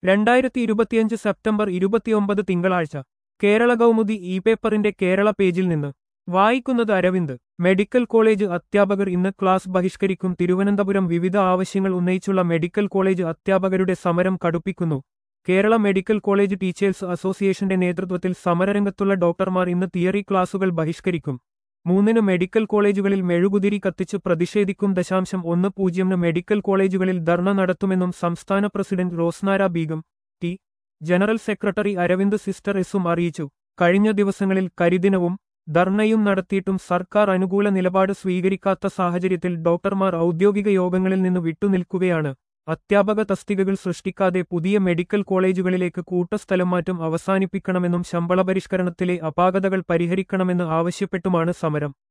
രണ്ടായിരത്തി ഇരുപത്തിയഞ്ച് സെപ്റ്റംബർ ഇരുപത്തിയൊമ്പത് തിങ്കളാഴ്ച കേരള കൗമുദി ഇ പേപ്പറിന്റെ കേരള പേജിൽ നിന്ന് വായിക്കുന്നത് അരവിന്ദ് മെഡിക്കൽ കോളേജ് അധ്യാപകർ ഇന്ന് ക്ലാസ് ബഹിഷ്കരിക്കും തിരുവനന്തപുരം വിവിധ ആവശ്യങ്ങൾ ഉന്നയിച്ചുള്ള മെഡിക്കൽ കോളേജ് അധ്യാപകരുടെ സമരം കടുപ്പിക്കുന്നു കേരള മെഡിക്കൽ കോളേജ് ടീച്ചേഴ്സ് അസോസിയേഷന്റെ നേതൃത്വത്തിൽ സമരരംഗത്തുള്ള ഡോക്ടർമാർ ഇന്ന് തിയറി ക്ലാസുകൾ ബഹിഷ്കരിക്കും മൂന്നിന് മെഡിക്കൽ കോളേജുകളിൽ മെഴുകുതിരി കത്തിച്ച് പ്രതിഷേധിക്കും ദശാംശം ഒന്ന് പൂജ്യമിന് മെഡിക്കൽ കോളേജുകളിൽ ധർണ നടത്തുമെന്നും സംസ്ഥാന president Rosnara Begum T general secretary Aravind sister എസും അറിയിച്ചു കഴിഞ്ഞ ദിവസങ്ങളിൽ കരിദിനവും ധർണയും നടത്തിയിട്ടും സർക്കാർ അനുകൂല നിലപാട് സ്വീകരിക്കാത്ത സാഹചര്യത്തിൽ ഡോക്ടർമാർ ഔദ്യോഗിക യോഗങ്ങളിൽ നിന്ന് വിട്ടുനിൽക്കുകയാണ് അധ്യാപക തസ്തികകൾ സൃഷ്ടിക്കാതെ പുതിയ മെഡിക്കൽ കോളേജുകളിലേക്ക് കൂട്ടസ്ഥലം മാറ്റം അവസാനിപ്പിക്കണമെന്നും ശമ്പള പരിഷ്കരണത്തിലെ അപാകതകൾ പരിഹരിക്കണമെന്ന് ആവശ്യപ്പെട്ടുമാണ് സമരം